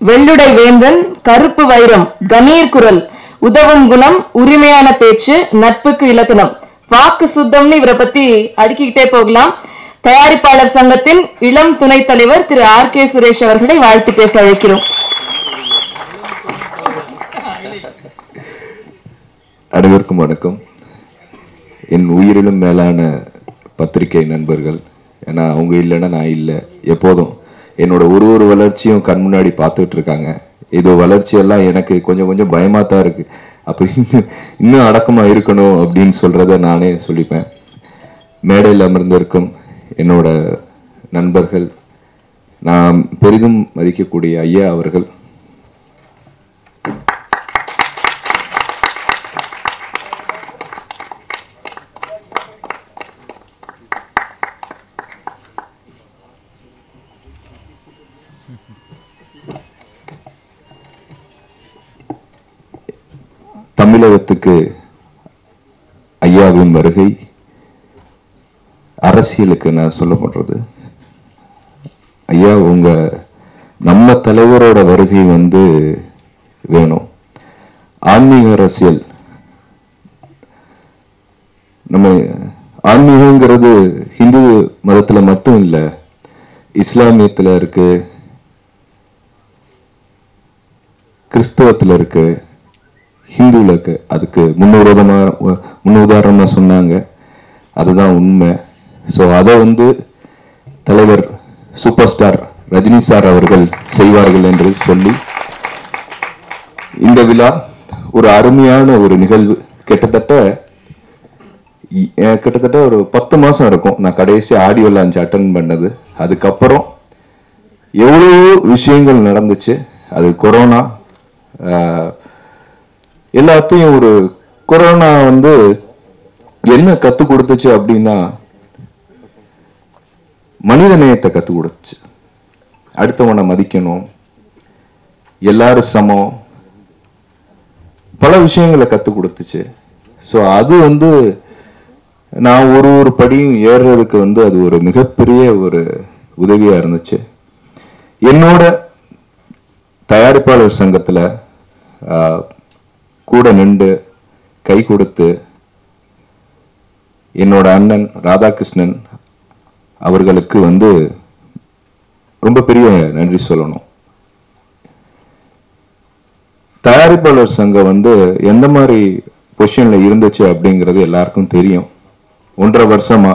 வெள்ளுடை வேந்தன் கருப்பு வைரம் கணீர் குரல் உதவும் குணம் உரிமையான பேச்சு நட்புக்கு இலக்கணம் வாக்கு சுத்தம்னு இவரை பத்தி அடுக்கிக்கிட்டே போகலாம் தயாரிப்பாளர் சங்கத்தின் இளம் துணைத் தலைவர் திரு ஆர் கே சுரேஷ் அவர்களை வாழ்த்து பேச அழைக்கிறோம் அனைவருக்கும் வணக்கம் என் உயிரிலும் மேலான பத்திரிகை நண்பர்கள் ஏன்னா அவங்க இல்லைன்னா நான் இல்லை எப்போதும் என்னோட ஒரு ஒரு வளர்ச்சியும் கண் முன்னாடி பார்த்துட்டு இருக்காங்க இது வளர்ச்சியெல்லாம் எனக்கு கொஞ்சம் கொஞ்சம் பயமா தான் இருக்கு அப்போ இன்னும் இன்னும் அடக்கமா இருக்கணும் அப்படின்னு சொல்றத நானே சொல்லிப்பேன் மேடையில் அமர்ந்திருக்கும் என்னோட நண்பர்கள் நான் பெரிதும் மதிக்கக்கூடிய ஐயா அவர்கள் தமிழகத்துக்கு ஐயாவின் வருகை அரசியலுக்கு நான் சொல்ல பண்றது ஐயா உங்க நம்ம தலைவரோட வருகை வந்து வேணும் ஆன்மீக அரசியல் நம்ம ஆன்மீகங்கிறது ஹிந்து மதத்துல மட்டும் இல்ல இஸ்லாமியத்துல இருக்கு கிறிஸ்தவத்துல இருக்கு ஹிந்துல இருக்கு அதுக்கு முன்னுதாரணமா முன்னுதாரணமா சொன்னாங்க அதுதான் உண்மை ஸோ அதை வந்து தலைவர் சூப்பர் ஸ்டார் ரஜினி சார் அவர்கள் செய்வார்கள் என்று சொல்லி இந்த விழா ஒரு அருமையான ஒரு நிகழ்வு கிட்டத்தட்ட இ- அஹ் கிட்டத்தட்ட ஒரு பத்து மாசம் இருக்கும் நான் கடைசி ஆடியோ லான்ச் அட்டன் பண்ணது அதுக்கப்புறம் எவ்வளவோ விஷயங்கள் நடந்துச்சு அது கொரோனா ஆஹ், எல்லாத்தையும் ஒரு கொரோனா வந்து என்ன கத்து கொடுத்துச்சு அப்படின்னா மனித நேயத்தை கத்து கொடுத்துச்சு அடுத்தவனை மதிக்கணும் எல்லாரும் சமம் பல விஷயங்களை கத்து கொடுத்துச்சு ஸோ அது வந்து நான் ஒரு ஒரு படியும் ஏறுறதுக்கு வந்து அது ஒரு மிகப்பெரிய ஒரு உதவியா இருந்துச்சு என்னோட தயாரிப்பாளர் சங்கத்துல ஆஹ், கூட நின்று கை கொடுத்து என்னோட அண்ணன் ராதாகிருஷ்ணன் அவர்களுக்கு வந்து ரொம்ப பெரிய நன்றி சொல்லணும் தயாரிப்பாளர் சங்கம் வந்து எந்த மாதிரி பொசிஷன்ல இருந்துச்சு அப்படிங்கிறது எல்லாருக்கும் தெரியும் ஒன்றரை வருஷமா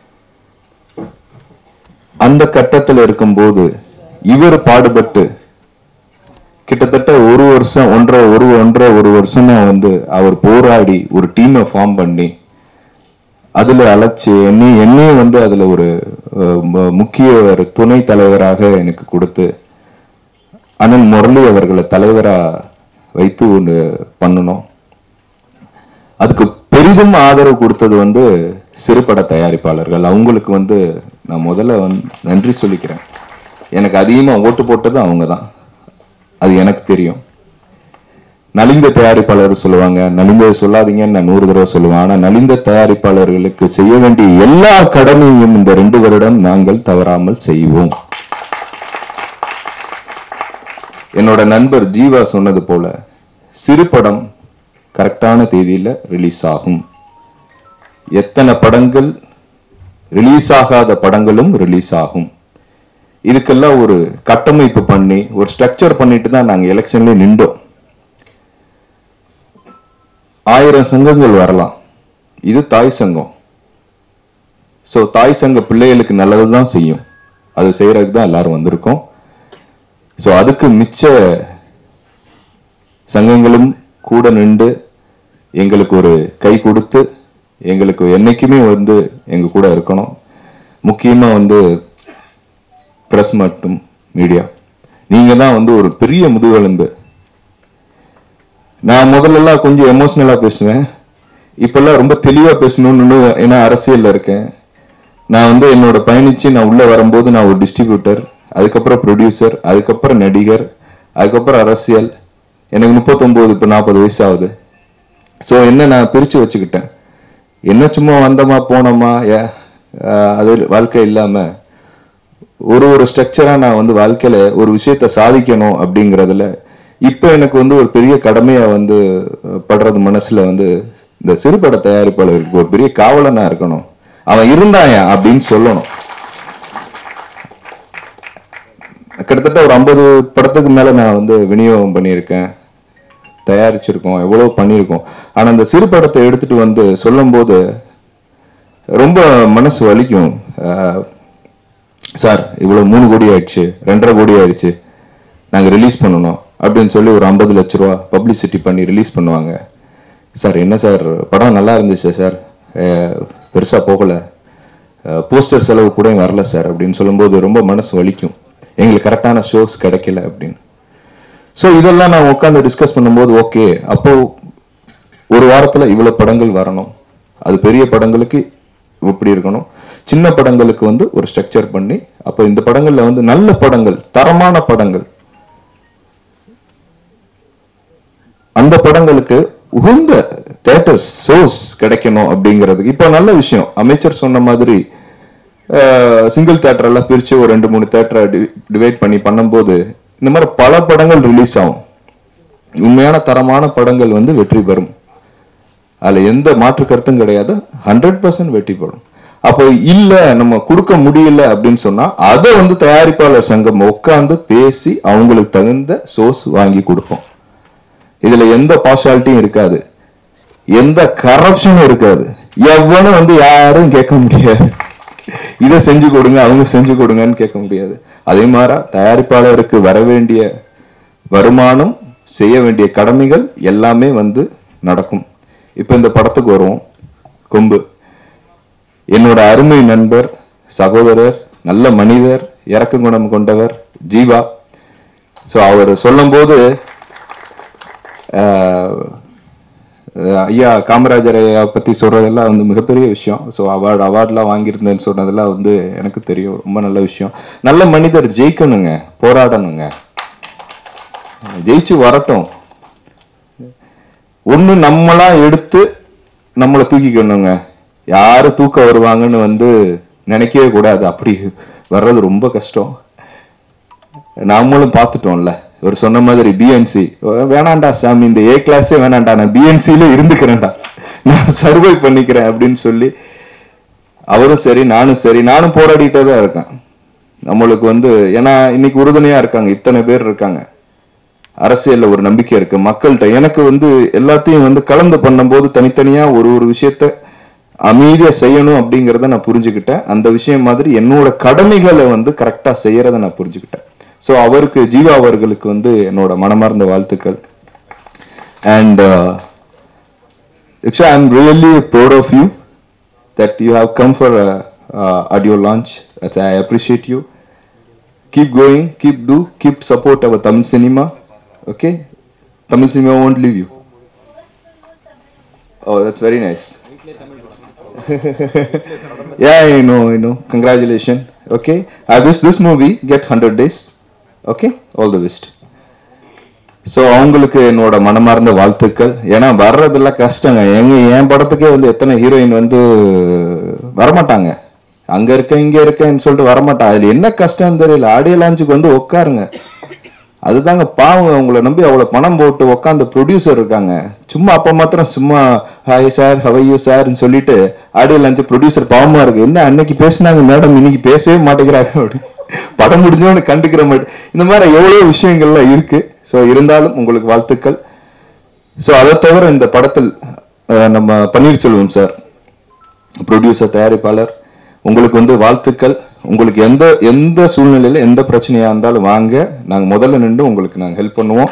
அந்த கட்டத்துல இருக்கும்போது இவர் பாடுபட்டு கிட்டத்தட்ட ஒரு வருஷம் ஒன்றரை ஒரு ஒன்றரை ஒரு வருஷமா வந்து அவர் போராடி ஒரு டீமை ஃபார்ம் பண்ணி அதுல அழைச்சு என்னை என்னையும் வந்து அதுல ஒரு அஹ், மு- முக்கிய ஒரு துணை தலைவராக எனக்கு கொடுத்து அண்ணன் முரளி அவர்களை தலைவரா வைத்து ஒன்று பண்ணணும் அதுக்கு பெரிதும் ஆதரவு கொடுத்தது வந்து சிறுபட தயாரிப்பாளர்கள் அவங்களுக்கு வந்து நான் முதல்ல வந்து நன்றி சொல்லிக்கிறேன் எனக்கு அதிகமா ஓட்டு போட்டது அவங்க தான் அது எனக்கு தெரியும் நலிந்த தயாரிப்பாளர் சொல்லுவாங்க நலிந்ததை சொல்லாதீங்கன்னு நான் நூறு தடவை சொல்லுவேன் ஆனா நலிந்த தயாரிப்பாளர்களுக்கு செய்ய வேண்டிய எல்லா கடமையும் இந்த ரெண்டு வருடம் நாங்கள் தவறாமல் செய்வோம் என்னோட நண்பர் ஜீவா சொன்னது போல சிறு படம் கரெக்டான தேதியில ரிலீஸ் ஆகும் எத்தனை படங்கள் ரிலீஸ் ஆகாத படங்களும் ரிலீஸ் ஆகும் இதுக்கெல்லாம் ஒரு கட்டமைப்பு பண்ணி ஒரு ஸ்ட்ரக்சர் பண்ணிட்டு தான் நாங்க எலெக்ஷன்ல நின்றோம் ஆயிரம் சங்கங்கள் வரலாம் இது தாய் சங்கம் சோ தாய் சங்க பிள்ளைகளுக்கு நல்லதுதான் செய்யும் அது செய்யறதுக்கு தான் எல்லாரும் வந்திருக்கோம் சோ அதுக்கு மிச்ச சங்கங்களும் கூட நின்று எங்களுக்கு ஒரு கை கொடுத்து எங்களுக்கு என்னைக்குமே வந்து எங்க கூட இருக்கணும் முக்கியமா வந்து பிரஸ் மற்றும் மீடியா நீங்க தான் வந்து ஒரு பெரிய முதுகெலும்பு நான் முதல்ல எல்லாம் கொஞ்சம் எமோஷனலா பேசுவேன் இப்பெல்லாம் ரொம்ப தெளிவா பேசணும்னு ஏன்னா அரசியல்ல இருக்கேன் நான் வந்து என்னோட பயணிச்சு நான் உள்ள வரும்போது நான் ஒரு டிஸ்ட்ரிபியூட்டர் அதுக்கப்புறம் ப்ரொடியூசர் அதுக்கப்புறம் நடிகர் அதுக்கப்புறம் அரசியல் எனக்கு முப்பத்தொன்பது இப்போ நாற்பது வயசு ஆகுது ஸோ என்ன நான் பிரிச்சு வச்சுக்கிட்டேன் என்ன சும்மா வந்தோமா போனோமா ஏ, ஆஹ் அது வாழ்க்கை இல்லாம ஒரு ஒரு ஸ்ட்ரக்சரா நான் வந்து வாழ்க்கையில ஒரு விஷயத்த சாதிக்கணும் அப்படிங்கறதுல இப்ப எனக்கு வந்து ஒரு பெரிய கடமையா வந்து அஹ், படுறது மனசுல வந்து இந்த சிறுபட தயாரிப்பாளருக்கு ஒரு பெரிய காவலனா இருக்கணும் அவன் இருந்தாயா அப்படின்னு சொல்லணும் கிட்டத்தட்ட ஒரு ஐம்பது படத்துக்கு மேல நான் வந்து விநியோகம் பண்ணியிருக்கேன் தயாரிச்சிருக்கோம் எவ்வளவு பண்ணியிருக்கோம் ஆனா அந்த சிறு படத்தை எடுத்துட்டு வந்து சொல்லும்போது ரொம்ப மனசு வலிக்கும் அஹ், சார் இவ்வளவு மூணு கோடி ஆயிடுச்சு ரெண்டரை கோடி ஆயிடுச்சு நாங்க ரிலீஸ் பண்ணணும் அப்படின்னு சொல்லி ஒரு ஐம்பது லட்ச ரூபா பப்ளிசிட்டி பண்ணி ரிலீஸ் பண்ணுவாங்க சார் என்ன சார் படம் நல்லா இருந்துச்சு சார் அஹ், பெருசா போகல போஸ்டர் செலவு கூட வரல சார் அப்படின்னு சொல்லும்போது ரொம்ப மனசு வலிக்கும் எங்களுக்கு கரெக்டான ஷோஸ் கிடைக்கல அப்படின்னு ஸோ இதெல்லாம் நான் உட்காந்து டிஸ்கஸ் பண்ணும்போது ஓகே அப்போ ஒரு வாரத்துல இவ்வளவு படங்கள் வரணும் அது பெரிய படங்களுக்கு இப்படி இருக்கணும் சின்ன படங்களுக்கு வந்து ஒரு ஸ்ட்ரக்சர் பண்ணி அப்போ இந்த படங்கள்ல வந்து நல்ல படங்கள் தரமான படங்கள் அந்த படங்களுக்கு உகந்த தேட்டர்ஸ் ஷோஸ் கிடைக்கணும் அப்படிங்கிறதுக்கு இப்போ நல்ல விஷயம் அமைச்சர் சொன்ன மாதிரி சிங்கிள் தேட்டர் எல்லாம் பிரிச்சு ஒரு ரெண்டு மூணு தேட்டரை டிவைட் பண்ணி பண்ணும்போது இந்த மாதிரி பல படங்கள் ரிலீஸ் ஆகும் உண்மையான தரமான படங்கள் வந்து வெற்றி பெறும் அதுல எந்த மாற்று கருத்தும் கிடையாது ஹண்ட்ரட் பர்சன்ட் வெற்றி பெறும் அப்போ இல்ல நம்ம கொடுக்க முடியல அப்படின்னு சொன்னா அதை வந்து தயாரிப்பாளர் சங்கம் உட்கார்ந்து பேசி அவங்களுக்கு தகுந்த சோர்ஸ் வாங்கி கொடுப்போம் இதுல எந்த பார்ஷாலிட்டியும் இருக்காது எந்த கரப்ஷனும் இருக்காது எவனும் வந்து யாரும் கேட்க முடியாது இதை செஞ்சு கொடுங்க அவங்க செஞ்சு கொடுங்கன்னு கேட்க முடியாது அதே மாதிரி தயாரிப்பாளருக்கு வர வேண்டிய வருமானம் செய்ய வேண்டிய கடமைகள் எல்லாமே வந்து நடக்கும் இப்ப இந்த படத்துக்கு வருவோம் கொம்பு என்னோட அருமை நண்பர் சகோதரர் நல்ல மனிதர் இறக்க குணம் கொண்டவர் ஜீவா ஸோ அவர் சொல்லும்போது ஆஹ், ஐயா காமராஜர் ஐயா பத்தி சொல்றதெல்லாம் வந்து மிகப்பெரிய விஷயம் ஸோ அவார்டு அவார்ட்லாம் வாங்கியிருந்தேன்னு சொன்னதெல்லாம் வந்து எனக்கு தெரியும் ரொம்ப நல்ல விஷயம் நல்ல மனிதர் ஜெயிக்கணுங்க போராடணுங்க ஜெயிச்சு வரட்டும் ஒண்ணு நம்மளா எடுத்து நம்மளை தூக்கிக்கணுங்க யாரு தூக்க வருவாங்கன்னு வந்து நினைக்கவே கூடாது அப்படி வர்றது ரொம்ப கஷ்டம் நாமளும் பார்த்துட்டோம்ல இவர் சொன்ன மாதிரி பிஎன்சி வேணாண்டா சாமி இந்த ஏ கிளாஸே வேணாண்டா நான் பிஎன்சில இருந்துக்கிறேன்டா நான் சர்வை பண்ணிக்கிறேன் அப்படின்னு சொல்லி அவரும் சரி நானும் சரி நானும் போராடிட்டே தான் இருக்கேன் நம்மளுக்கு வந்து ஏன்னா இன்னைக்கு உறுதுணையா இருக்காங்க இத்தனை பேர் இருக்காங்க அரசியல்ல ஒரு நம்பிக்கை இருக்கு மக்கள்கிட்ட எனக்கு வந்து எல்லாத்தையும் வந்து கலந்து பண்ணும்போது தனித்தனியா ஒரு ஒரு விஷயத்த அமைதியா செய்யணும் அப்படிங்கறத நான் புரிஞ்சுக்கிட்டேன் அந்த விஷயம் மாதிரி என்னோட கடமைகளை வந்து கரெக்டா செய்யறத நான் புரிஞ்சுக்கிட்டேன் சோ அவருக்கு ஜீவா அவர்களுக்கு வந்து என்னோட மனமார்ந்த வாழ்த்துக்கள் and Diksha, I'm really proud of you that you have come for a, uh, audio launch. As I appreciate you. Keep going, keep do, keep support our Tamil cinema. Okay? Tamil cinema won't leave you. Oh, that's very nice. yeah, I know, I know. Congratulations. Okay? I wish this movie get 100 days. Okay? All the best. So அவங்களுக்கு என்னோட மனமார்ந்த வாழ்த்துக்கள் ஏன்னா வர்றதெல்லாம் கஷ்டங்க எங்க என் படத்துக்கே வந்து எத்தனை ஹீரோயின் வந்து வரமாட்டாங்க அங்க இருக்க இங்க இருக்கேன்னு சொல்லிட்டு வரமாட்டா அதுல என்ன கஷ்டம் தெரியல ஆடியோ லான்ச்சுக்கு வந்து உட்காருங்க அதுதாங்க பாவம் உங்களை நம்பி அவ்வளவு பணம் போட்டு உட்காந்து ப்ரொடியூசர் இருக்காங்க சும்மா அப்ப மாத்திரம் சும்மா ஹாய் சார் ஹவையூ சார்னு சொல்லிட்டு ஆடியோ லான்ச் ப்ரொடியூசர் பாவமா இருக்கு என்ன அன்னைக்கு பேசினாங்க மேடம் இன்னைக்கு பேசவே மாட்டேங்கிறாங்க அப்படி படம் முடிஞ்சவனு கண்டுக்கிற மாட்டேன் இந்த மாதிரி எவ்வளவு விஷயங்கள்லாம் இருக்கு ஸோ இருந்தாலும் உங்களுக்கு வாழ்த்துக்கள் ஸோ அதை தவிர இந்த படத்தில் அஹ், நம்ம பன்னீர்செல்வம் சார் ப்ரொடியூசர் தயாரிப்பாளர் உங்களுக்கு வந்து வாழ்த்துக்கள் உங்களுக்கு எந்த எந்த சூழ்நிலையில எந்த பிரச்சனையா இருந்தாலும் வாங்க நாங்க முதல்ல நின்று உங்களுக்கு நாங்க ஹெல்ப் பண்ணுவோம்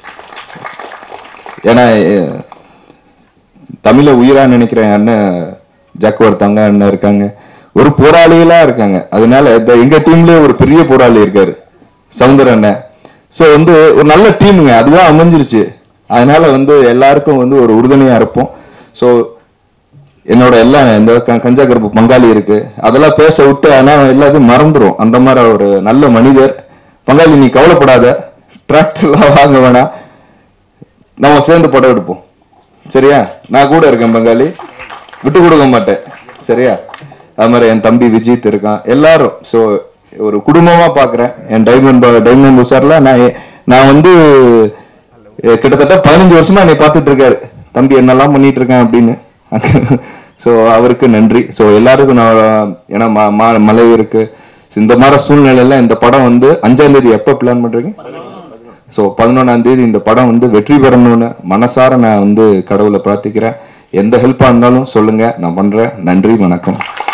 ஏன்னா அஹ், தமிழை உயிரா நினைக்கிற என் அண்ணன் ஜாக்குவர் தங்க அண்ணன் இருக்காங்க ஒரு போராளிகளா இருக்காங்க அதனால இந்த எங்க டீம்லயே ஒரு பெரிய போராளி இருக்காரு சவுந்தர அண்ணன் சோ வந்து ஒரு நல்ல டீமுங்க அதுவா அமைஞ்சிருச்சு அதனால வந்து எல்லாருக்கும் வந்து ஒரு உறுதுணையா இருப்போம் சோ என்னோட எல்லாம் இந்த க- கஞ்சா கருப்பு பங்காளி இருக்கு அதெல்லாம் பேச விட்டு ஆனா எல்லாத்தையும் மறந்துரும் அந்த மாதிரி ஒரு நல்ல மனிதர் பங்காளி நீ கவலைப்படாத டிராக்டர்லாம் வாங்க வேணாம் நம்ம சேர்ந்து படம் எடுப்போம் சரியா நான் கூட இருக்கேன் பங்காளி விட்டு கொடுக்க மாட்டேன் சரியா அது மாதிரி என் தம்பி விஜித் இருக்கான் எல்லாரும் ஸோ ஒரு குடும்பமா பாக்குறேன் என் டைமண்ட் டைமண்ட் உசார்ல நான் எ- நான் வந்து எ, கிட்டத்தட்ட பதினஞ்சு வருஷமா என்னை பார்த்துட்டு இருக்காரு தம்பி என்னெல்லாம் பண்ணிட்டு இருக்கேன் அப்படின்னு ஸோ அவருக்கு நன்றி ஸோ எல்லாருக்கும் நான் ஏன்னா ம- ம- மழை இருக்கு இந்த மாதிரி சூழ்நிலையில இந்த படம் வந்து அஞ்சாம் தேதி எப்போ பிளான் பண்றீங்க ஸோ பதினொன்றாம் தேதி இந்த படம் வந்து வெற்றி பெறணும்னு மனசார நான் வந்து கடவுளை பிரார்த்திக்கிறேன் எந்த ஹெல்ப்பாக இருந்தாலும் சொல்லுங்க நான் பண்றேன் நன்றி வணக்கம்